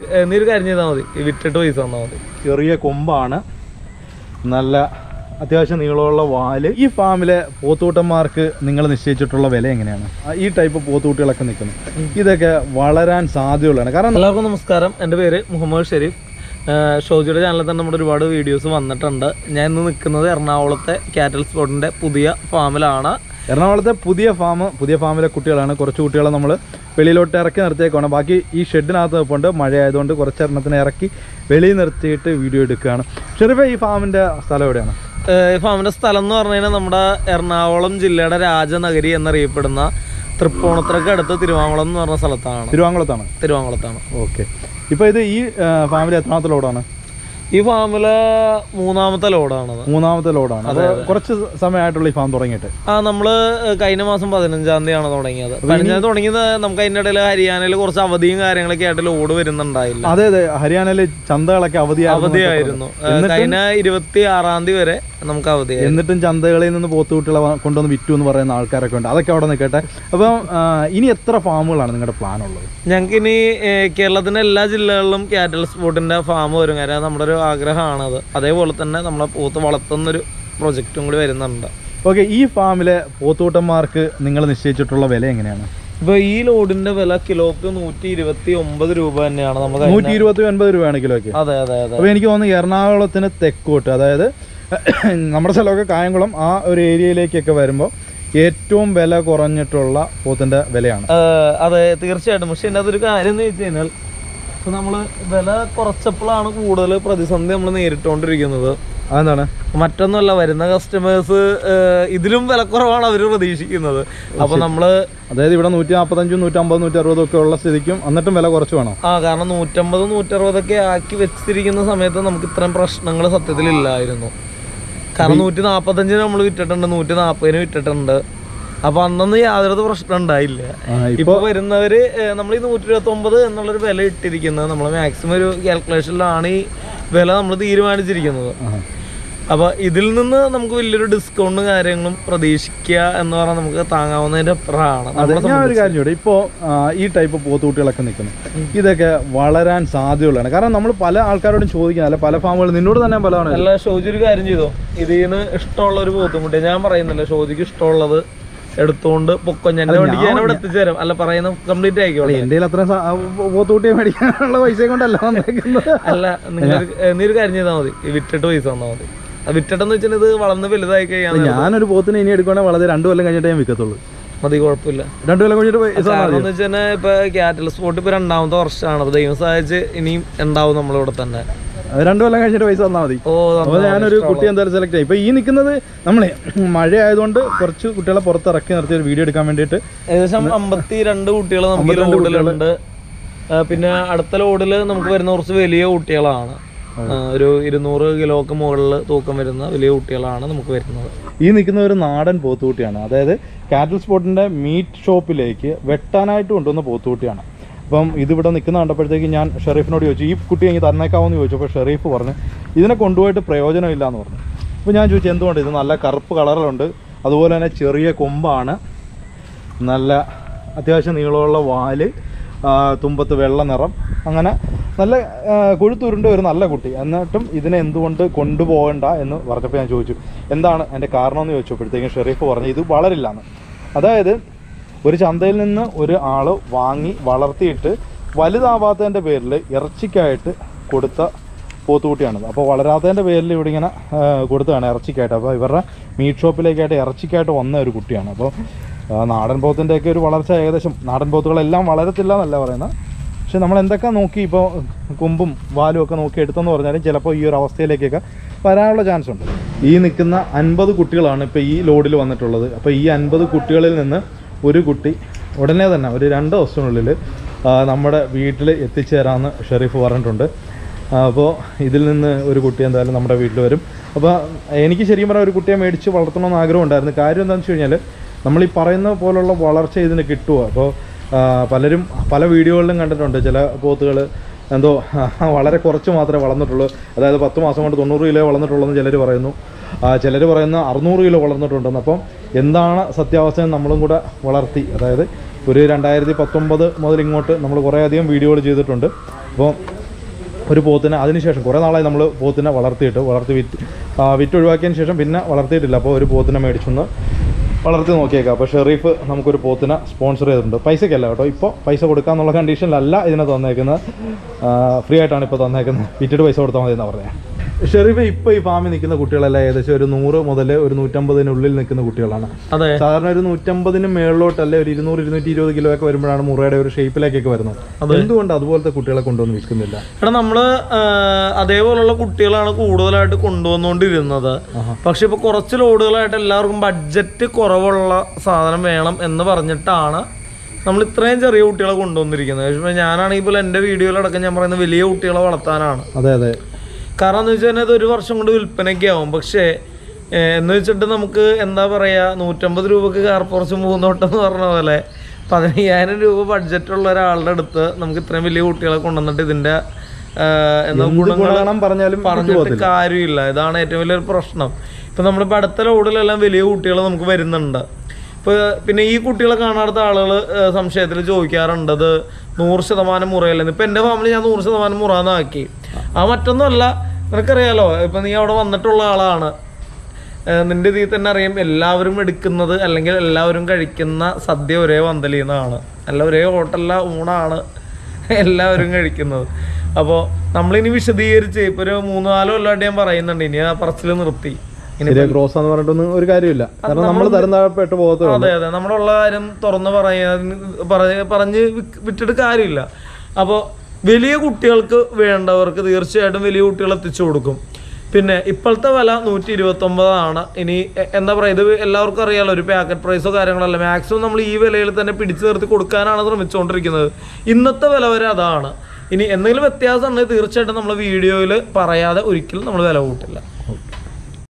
നീ ഒരു കാര്യം ചെയ്താൽ മതി വിറ്റിട്ട് പൈസ തന്നാൽ മതി ചെറിയ കൊമ്പാണ് നല്ല അത്യാവശ്യം നീളമുള്ള വാല് ഈ ഫാമിലെ പോത്തൂട്ടന്മാർക്ക് നിങ്ങൾ നിശ്ചയിച്ചിട്ടുള്ള വില എങ്ങനെയാണ് ആ, ഈ ടൈപ്പ് പോത്തൂട്ടികളൊക്കെ നിൽക്കുന്നു ഇതൊക്കെ വളരാൻ സാധ്യതയുള്ളതാണ് കാരണം എല്ലാവർക്കും നമസ്കാരം എൻ്റെ പേര് മുഹമ്മദ് ഷെരീഫ് ആഹ് ഷോജിയുടെ ചാനലിൽ തന്നെ നമ്മുടെ ഒരുപാട് വീഡിയോസ് വന്നിട്ടുണ്ട് ഞാൻ ഇന്ന് നിൽക്കുന്നത് എറണാകുളത്തെ കാറ്റൽ സ്പോട്ടിൻ്റെ പുതിയ ഫാമിലാണ് എറണാകുളത്തെ പുതിയ ഫാം പുതിയ ഫാമിലെ കുട്ടികളാണ് കുറച്ച് കുട്ടികളെ നമ്മൾ വെളിയിലോട്ട് ഇറക്കി നിർത്തിയേക്കാണ് ബാക്കി ഈ ഷെഡിനകത്ത് നിൽപ്പുണ്ട് മഴ ആയതുകൊണ്ട് കുറച്ചെണ്ണത്തിനെ ഇറക്കി വെളിയിൽ നിർത്തിയിട്ട് വീഡിയോ എടുക്കുകയാണ് ഷെറിഫ ഈ ഫാമിൻ്റെ സ്ഥലം എവിടെയാണ് ആഹ് ഈ ഫാമിൻ്റെ സ്ഥലം എന്ന് പറഞ്ഞു കഴിഞ്ഞാൽ നമ്മുടെ എറണാകുളം ജില്ലയുടെ രാജനഗരി എന്നറിയപ്പെടുന്ന തൃപ്പൂണിത്തറയ്ക്ക് അടുത്ത് തിരുവാങ്കുളം എന്ന് പറഞ്ഞ സ്ഥലത്താണ് തിരുവാങ്കുളത്താണ് തിരുവാങ്കുളത്താണ് ഓക്കെ ഇപ്പോൾ ഇത് ഈ ഫാമിലി എത്രാമത്തെ ലോഡാണ് ഈ ഫാമിലെ മൂന്നാമത്തെ ലോഡാണത് മൂന്നാമത്തെ ലോഡാണ് അത് കുറച്ച് സമയമായിട്ടുള്ള ഈ ഫാം തുടങ്ങിയിട്ട് ആ നമ്മള് കഴിഞ്ഞ മാസം പതിനഞ്ചാം തീയതിയാണ് തുടങ്ങിയത് പതിനഞ്ചാം തീയതി തുടങ്ങിയത് നമുക്ക് അതിൻ്റെ ഇടയിൽ ഹരിയാനയിൽ കുറച്ച് അവധിയും കാര്യങ്ങളൊക്കെ ആയിട്ട് ലോഡ് വരുന്നുണ്ടായില്ല അതെ അതെ ഹരിയാനയിലെ ചന്തകളൊക്കെ അവധിയായിരുന്നു അവധിയായിരുന്നു ഏഹ് കഴിഞ്ഞ ഇരുപത്തി ആറാം തീയതി വരെ നമുക്ക് അവധിയായിരുന്നു എന്നിട്ടും ചന്തകളിൽ നിന്ന് പോത്തുകുട്ടികളെ വ- കൊണ്ടുവന്ന് വിറ്റു എന്ന് പറയുന്ന ആൾക്കാരൊക്കെ ഉണ്ട് അതൊക്കെ അവിടെ നിൽക്കട്ടെ അപ്പം ആ, ഇനി എത്ര ഫാമുകളാണ് നിങ്ങളുടെ പ്ലാൻ ഉള്ളത് ഞങ്ങൾക്ക് ഇനി കേരളത്തിന്റെ എല്ലാ ജില്ലകളിലും കാറ്റൽ സ്പോട്ടിന്റെ ഫാം വരും കാര്യം നമ്മുടെ ഒരു ആഗ്രഹമാണത് അതേപോലെ തന്നെ നമ്മളെ പോത്ത് വളർത്തുന്നൊരു പ്രൊജക്റ്റും കൂടി വരുന്നുണ്ട് ഓക്കെ ഈ ഫാമിലെ പോത്തൂട്ടന്മാർക്ക് നിങ്ങൾ നിശ്ചയിച്ചിട്ടുള്ള വില എങ്ങനെയാണ് ഇപ്പൊ ഈ ലോഡിന്റെ വില കിലോക്ക് നൂറ്റി ഇരുപത്തി ഒമ്പത് രൂപ തന്നെയാണ് നമുക്ക് നൂറ്റി ഇരുപത്തി ഒൻപത് രൂപയാണ് കിലോയ്ക്ക് അതെ അതെ അതെ അപ്പോൾ എനിക്ക് തോന്നുന്നു എറണാകുളത്തിന് തെക്കോട്ട് അതായത് നമ്മുടെ സ്ഥലമൊക്കെ കായംകുളം ആ ഒരു ഏരിയയിലേക്കൊക്കെ വരുമ്പോൾ ഏറ്റവും വില കുറഞ്ഞിട്ടുള്ള പോത്തിൻ്റെ വിലയാണ് ഏഹ് അതെ തീർച്ചയായിട്ടും പക്ഷെ എൻ്റെ അതൊരു കാര്യം എന്ന് വെച്ച് കഴിഞ്ഞാൽ ഇപ്പൊ നമ്മള് വില കുറച്ചപ്പോഴാണ് കൂടുതൽ പ്രതിസന്ധി നമ്മൾ നേരിട്ടുകൊണ്ടിരിക്കുന്നത് അതെന്താണ് മറ്റൊന്നുമല്ല വരുന്ന കസ്റ്റമേഴ്സ് ഇതിലും വിലക്കുറവാണ് അവർ പ്രതീക്ഷിക്കുന്നത് അപ്പൊ നമ്മള് അതായത് ഇവിടെ നൂറ്റി നാൽപ്പത്തഞ്ചും നൂറ്റമ്പത് നൂറ്റി അറുപതും ഒക്കെ ഉള്ള സ്ഥിതിക്കും എന്നിട്ടും വില കുറച്ച് വേണം ആ കാരണം നൂറ്റമ്പത് നൂറ്ററുപതൊക്കെ ആക്കി വെച്ചിരിക്കുന്ന സമയത്ത് നമുക്ക് ഇത്രയും പ്രശ്നങ്ങൾ സത്യത്തിൽ ഇല്ലായിരുന്നു കാരണം നൂറ്റി നാൽപ്പത്തഞ്ചിന് നമ്മൾ വിറ്റിട്ടുണ്ട് നൂറ്റി നാൽപ്പതിന് വിറ്റിട്ടുണ്ട് അപ്പൊ അന്നൊന്നും യാതൊരു പ്രശ്നം ഉണ്ടായില്ല ആ, ഇപ്പൊ വരുന്നവര് നമ്മൾ ഈ നൂറ്റി ഇരുപത്തി ഒമ്പത് എന്നുള്ളൊരു വില ഇട്ടിരിക്കുന്നത് നമ്മൾ മാക്സിമം ഒരു കാൽക്കുലേഷനിലാണ് ഈ വില നമ്മൾ തീരുമാനിച്ചിരിക്കുന്നത് ആ. അപ്പൊ ഇതിൽ നിന്ന് നമുക്ക് വലിയൊരു ഡിസ്കൗണ്ടും കാര്യങ്ങളും പ്രതീക്ഷിക്കുക എന്ന് പറഞ്ഞാൽ നമുക്ക് താങ്ങാവുന്നതിന്റെ അപ്പുറമാണ് അതെ ഞാൻ ഒരു കാര്യം ചോദിച്ചു ഇപ്പോൾ ഈ ടൈപ്പ് പോത്തുകുട്ടികളൊക്കെ നിൽക്കുന്നു ഇതൊക്കെ വളരാൻ സാധ്യതയുള്ളതാണ് കാരണം നമ്മൾ പല ആൾക്കാരോടും ചോദിക്കുന്ന അല്ല പല ഫാമുകൾ നിന്നോട് തന്നെ പലതാണ് അല്ല ഷോജി ഒരു കാര്യം ചെയ്തോ ഇതിന്ന് ഇഷ്ടമുള്ള ഒരു പോത്തുമുട്ടി ഞാൻ പറയുന്നില്ല ഷോജിക്ക് ഇഷ്ടമുള്ളത് എടുത്തുകൊണ്ട് പൊക്കോ ഞാൻ എൻ്റെ വണ്ടിക്ക് ഞാൻ ഇവിടെ എത്തിച്ചേരാം അല്ല പറയുന്ന കംപ്ലീറ്റ് ആയിക്കോട്ടെ എൻ്റെ കയ്യിൽ അത്രയും സാ- പോത്തുകുട്ടിയെ മേടിക്കാനുള്ള പൈസ കൊണ്ടല്ല വന്നേക്കുന്നത് അല്ല നിങ്ങൾ നീ ഒരു കാര്യം ചെയ്താൽ മതി ഈ വിറ്റിട്ട് പൈസ തന്നാൽ മതി അത് വിറ്റിട്ടെന്ന് വെച്ചാൽ ഇത് വളർന്ന് വലുതായി കഴിയാൻ ഞാനൊരു പോത്തിനെ ഇനി എടുക്കുകയാണെങ്കിൽ വളരെ രണ്ടു കൊല്ലം കഴിഞ്ഞിട്ടേ ഞാൻ വിൽക്കത്തുള്ളൂ മതി കുഴപ്പമില്ല രണ്ടു കൊല്ലം കഴിഞ്ഞിട്ട് പൈസ കാരണം എന്ന് വെച്ചാൽ ഇപ്പൊ ക്യാറ്റൽ സ്പോട്ട് ഇപ്പൊ രണ്ടാമത്തെ വർഷമാണ് അപ്പൊ ദൈവം സഹായിച്ച് ഇനിയും ഉണ്ടാവും നമ്മളിവിടെ തന്നെ രണ്ടു കൊല്ലം കഴിഞ്ഞിട്ട് പൈസ തന്നാൽ മതി ഓ അപ്പോൾ ഞാനൊരു കുട്ടി എന്തായാലും സെലക്ട് ചെയ്യും ഇപ്പൊ ഈ നിൽക്കുന്നത് നമ്മളെ മഴ ആയതുകൊണ്ട് കുറച്ച് കുട്ടികളെ പുറത്തിറക്കി നിർത്തി ഒരു വീഡിയോ എടുക്കാൻ വേണ്ടിയിട്ട് ഏകദേശം അമ്പത്തി രണ്ട് കുട്ടികൾ നമുക്ക് ഈ ലോഡിലുണ്ട് ആ, പിന്നെ അടുത്ത ലോഡിൽ നമുക്ക് വരുന്ന കുറച്ച് വലിയ കുട്ടികളാണ് ആ, ഒരു ഇരുന്നൂറ് കിലോക്ക് മുകളിൽ തൂക്കം വരുന്ന വലിയ കുട്ടികളാണ് നമുക്ക് വരുന്നത് ഈ നിൽക്കുന്ന ഒരു നാടൻ പോത്തുകുട്ടിയാണ് അതായത് കാറ്റൽ സ്പോട്ടിൻ്റെ മീറ്റ് ഷോപ്പിലേക്ക് വെട്ടാനായിട്ട് കൊണ്ടുവന്ന പോത്തുകുട്ടിയാണ് അപ്പം ഇതിവിടെ നിൽക്കുന്ന കണ്ടപ്പോഴത്തേക്ക് ഞാൻ ഷെറീഫിനോട് ചോദിച്ചു ഈ കുട്ടി എനിക്ക് തന്നേക്കാമെന്ന് ചോദിച്ചു അപ്പോൾ ഷെറീഫ് പറഞ്ഞു ഇതിനെ കൊണ്ടുപോയിട്ട് പ്രയോജനമില്ല എന്ന് പറഞ്ഞു അപ്പോൾ ഞാൻ ചോദിച്ചു എന്തുകൊണ്ട് ഇത് നല്ല കറുപ്പ് കളറിലുണ്ട് അതുപോലെ തന്നെ ചെറിയ കൊമ്പാണ് നല്ല അത്യാവശ്യം നീളമുള്ള വാല് ആ, തുമ്പത്ത് വെള്ള നിറം അങ്ങനെ നല്ല ആ, കൊഴുത്തുരുണ്ട ഒരു നല്ല കുട്ടി എന്നിട്ടും ഇതിനെ എന്തുകൊണ്ട് കൊണ്ടുപോകണ്ട എന്ന് പറഞ്ഞപ്പോൾ ഞാൻ ചോദിച്ചു എന്താണ് എൻ്റെ കാരണം എന്ന് ചോദിച്ചപ്പോഴത്തേക്കും ഷെറീഫ് പറഞ്ഞു ഇത് വളരില്ലാന്ന് അതായത് ഒരു ചന്തയിൽ നിന്ന് ഒരു ആൾ വാങ്ങി വളർത്തിയിട്ട് വലുതാവാത്തതിൻ്റെ പേരിൽ ഇറച്ചിക്കായിട്ട് കൊടുത്ത പോത്തുകുട്ടിയാണിത് അപ്പോൾ വളരാത്തതിൻ്റെ പേരിൽ ഇവിടെ ഇങ്ങനെ ആ, കൊടുത്തതാണ് ഇറച്ചിക്കായിട്ട് അപ്പോൾ ഇവരുടെ മീറ്റ് ഷോപ്പിലേക്കായിട്ട് ഇറച്ചിക്കായിട്ട് വന്ന ഒരു കുട്ടിയാണ് അപ്പോൾ ആ, നാടൻ പോത്തിൻ്റെയൊക്കെ ഒരു വളർച്ച ഏകദേശം നാടൻ പോത്തുകളെല്ലാം വളരത്തില്ല എന്നല്ല പറയുന്നത് പക്ഷെ നമ്മൾ എന്തൊക്കെ നോക്കി ഇപ്പോൾ കൊമ്പും വാലും ഒക്കെ നോക്കി എടുത്തെന്ന് പറഞ്ഞാലും ചിലപ്പോൾ ഈ ഒരു അവസ്ഥയിലേക്കൊക്കെ വരാനുള്ള ചാൻസ് ഉണ്ട് ഈ നിൽക്കുന്ന അൻപത് കുട്ടികളാണ് ഇപ്പോൾ ഈ ലോഡിൽ വന്നിട്ടുള്ളത് അപ്പോൾ ഈ അൻപത് കുട്ടികളിൽ നിന്ന് ഒരു കുട്ടി ഉടനെ തന്നെ ഒരു രണ്ട് ദിവസത്തിനുള്ളിൽ ആ, നമ്മുടെ വീട്ടിൽ എത്തിച്ചേരാമെന്ന് ഷെറീഫ് പറഞ്ഞിട്ടുണ്ട് അപ്പോൾ ഇതിൽ നിന്ന് ഒരു കുട്ടി എന്തായാലും നമ്മുടെ വീട്ടിൽ വരും അപ്പോൾ എനിക്ക് ശരിക്കും പറഞ്ഞാൽ ഒരു കുട്ടിയെ മേടിച്ച് വളർത്തണമെന്ന് ആഗ്രഹം ഉണ്ടായിരുന്നു കാര്യം എന്താണെന്ന് വെച്ച് കഴിഞ്ഞാൽ നമ്മൾ ഈ പറയുന്ന പോലുള്ള വളർച്ച ഇതിന് കിട്ടുമോ അപ്പോൾ ആ, പലരും പല വീഡിയോകളിലും കണ്ടിട്ടുണ്ട് ചില പോത്തുകൾ എന്തോ വളരെ കുറച്ച് മാത്രമേ വളർന്നിട്ടുള്ളൂ അതായത് പത്ത് മാസം കൊണ്ട് തൊണ്ണൂറ് കിലോ വളർന്നിട്ടുള്ളൂ എന്ന് ചിലർ പറയുന്നു ചിലർ പറയുന്ന അറുന്നൂറ് കിലോ വളർന്നിട്ടുണ്ടെന്ന് അപ്പം എന്താണ് സത്യാവസ്ഥ എന്ന് നമ്മളും കൂടെ വളർത്തി അതായത് ഒരു രണ്ടായിരത്തി പത്തൊമ്പത് മുതൽ ഇങ്ങോട്ട് നമ്മൾ കുറേയധികം വീഡിയോകൾ ചെയ്തിട്ടുണ്ട് അപ്പോൾ ഒരു പോത്തിനെ അതിനുശേഷം കുറേ നാളായി നമ്മൾ പോത്തിനെ വളർത്തിയിട്ട് വളർത്തി വിറ്റ് ആ, വിറ്റ് ഒഴിവാക്കിയതിന് ശേഷം പിന്നെ വളർത്തിയിട്ടില്ല അപ്പോൾ ഒരു പോത്തിനെ മേടിച്ചൊന്ന് വളർത്തി നോക്കിയേക്കാം അപ്പോൾ ഷെറീഫ് നമുക്കൊരു പോത്തിനെ സ്പോൺസർ ചെയ്തിട്ടുണ്ട് പൈസയ്ക്കല്ല കേട്ടോ ഇപ്പോൾ പൈസ കൊടുക്കാന്നുള്ള കണ്ടീഷനിലല്ല ഇതിനെ തന്നേക്കുന്നത് ഫ്രീ ആയിട്ടാണ് ഇപ്പോൾ തന്നേക്കുന്നത് വിറ്റിട്ട് പൈസ കൊടുത്താൽ മതി എന്നാണ് പറഞ്ഞത് ഷെറീഫ് ഇപ്പോൾ ഈ ഫാമിൽ നിൽക്കുന്ന കുട്ടികളെല്ലാം ഏകദേശം ഒരു നൂറ് മുതൽ ഒരു നൂറ്റമ്പതിനുള്ളിൽ നിൽക്കുന്ന കുട്ടികളാണ് അതെ സാധാരണ ഒരു നൂറ്റമ്പതിന് മേളിലോട്ടല്ലേ ഒരു ഇരുന്നൂറ് ഇരുന്നൂറ്റി ഇരുപത് കിലോ ഒക്കെ വരുമ്പോഴാണ് മുറയുടെ ഒരു ഷേപ്പിലേക്കൊക്കെ വരുന്നത് എന്തുകൊണ്ട് അതുപോലത്തെ കുട്ടികളെ കൊണ്ടുവന്ന് വിൽക്കുന്നില്ല എടാ നമ്മള് ആ, അതേപോലുള്ള കുട്ടികളാണ് കൂടുതലായിട്ട് കൊണ്ടുവന്നുകൊണ്ടിരുന്നത് പക്ഷെ ഇപ്പൊ കുറച്ച് ലോഡുകളായിട്ട് എല്ലാവർക്കും ബഡ്ജറ്റ് കുറവുള്ള സാധനം വേണം എന്ന് പറഞ്ഞിട്ടാണ് നമ്മൾ ഇത്രയും ചെറിയ കുട്ടികളെ കൊണ്ടുവന്നിരിക്കുന്നത് പക്ഷേ ഞാനാണെങ്കിൽ ഇപ്പോൾ എൻ്റെ വീഡിയോയിലടക്കം ഞാൻ പറയുന്നത് വലിയ കുട്ടികളെ വളർത്താനാണ് അതെ അതെ കാരണം എന്ന് വെച്ച് കഴിഞ്ഞാൽ ഇത് ഒരു വർഷം കൊണ്ട് വിൽപ്പനയ്ക്ക് ആവും പക്ഷേ ഏഹ്, എന്ന് വെച്ചിട്ട് നമുക്ക് എന്താ പറയുക നൂറ്റമ്പത് രൂപക്ക് കാർപ്പുറച്ച് മൂന്നോട്ടം എന്ന് പറഞ്ഞ പോലെ പതിനയ്യായിരം രൂപ ബഡ്ജറ്റുള്ള ഒരാളുടെ അടുത്ത് നമുക്ക് ഇത്രയും വലിയ കുട്ടികളെ കൊണ്ടുവന്നിട്ട് ഇതിൻ്റെ ഏഹ്, എന്താ എന്ത് ഗുണങ്ങൾ ഗുണം പറഞ്ഞാലും പറഞ്ഞിട്ട് കാര്യമില്ല ഇതാണ് ഏറ്റവും വലിയൊരു പ്രശ്നം ഇപ്പം നമ്മളിപ്പോൾ അടുത്ത ലോഡിലെല്ലാം വലിയ കുട്ടികൾ നമുക്ക് വരുന്നുണ്ട് ഇപ്പോൾ പിന്നെ ഈ കുട്ടികളെ കാണാത്ത ആളുകൾ സംശയത്തിൽ ചോദിക്കാറുണ്ട് ഇത് നൂറ് ശതമാനം മുറയല്ലെന്ന് ഇപ്പം എൻ്റെ ഫാമിലി ഞാൻ നൂറ് ശതമാനം മുറാന്നാക്കി ആ മറ്റൊന്നുമല്ല നിനക്കറിയാലോ ഇപ്പം നീ അവിടെ വന്നിട്ടുള്ള ആളാണ് ഏഹ് നിന്റെ ഇതിൽ തന്നെ അറിയാം എല്ലാവരും എടുക്കുന്നത് അല്ലെങ്കിൽ എല്ലാവരും കഴിക്കുന്ന സദ്യ ഒരേ പന്തലിൽ നിന്നാണ് അല്ല ഒരേ ഹോട്ടലിലെ ഊണാണ് എല്ലാവരും കഴിക്കുന്നത് അപ്പോൾ നമ്മളിനി വിശദീകരിച്ച് ഇപ്പോൾ ഒരു മൂന്ന് നാല് കൊല്ലമായിട്ട് ഞാൻ പറയുന്നുണ്ട് ഇനി ആ പറച്ചിൽ നിർത്തി ഇനി ശരിയാ ക്രോസ് എന്ന് പറഞ്ഞിട്ടൊന്നും ഒരു കാര്യമില്ല കാരണം നമ്മൾ തരം താഴെപ്പെട്ട് പോകത്തേ അതെ അതെ നമ്മുടെ ഉള്ള കാര്യം തുറന്ന് പറയാൻ പറ- പറഞ്ഞ് വിക്ക് വിട്ടിട്ട് കാര്യമില്ല അപ്പോൾ വലിയ കുട്ടികൾക്ക് വേണ്ടവർക്ക് തീർച്ചയായിട്ടും വലിയ കുട്ടികൾ എത്തിച്ചു കൊടുക്കും പിന്നെ ഇപ്പോഴത്തെ വില നൂറ്റി ഇരുപത്തൊമ്പതാണ് ഇനി എ- എന്താ പറയുക ഇത് എല്ലാവർക്കും അറിയാലോ ഒരു പാക്കറ്റ് പ്രൈസോ കാര്യങ്ങളല്ല മാക്സിമം നമ്മൾ ഈ വിലയിൽ തന്നെ പിടിച്ചു നിർത്തി കൊടുക്കാനാണ് ശ്രമിച്ചുകൊണ്ടിരിക്കുന്നത് ഇന്നത്തെ വില വരെ അതാണ് ഇനി എന്തെങ്കിലും വ്യത്യാസം ഉണ്ടെങ്കിൽ തീർച്ചയായിട്ടും നമ്മൾ വീഡിയോയിൽ പറയാതെ ഒരിക്കലും നമ്മൾ വില കൂട്ടില്ല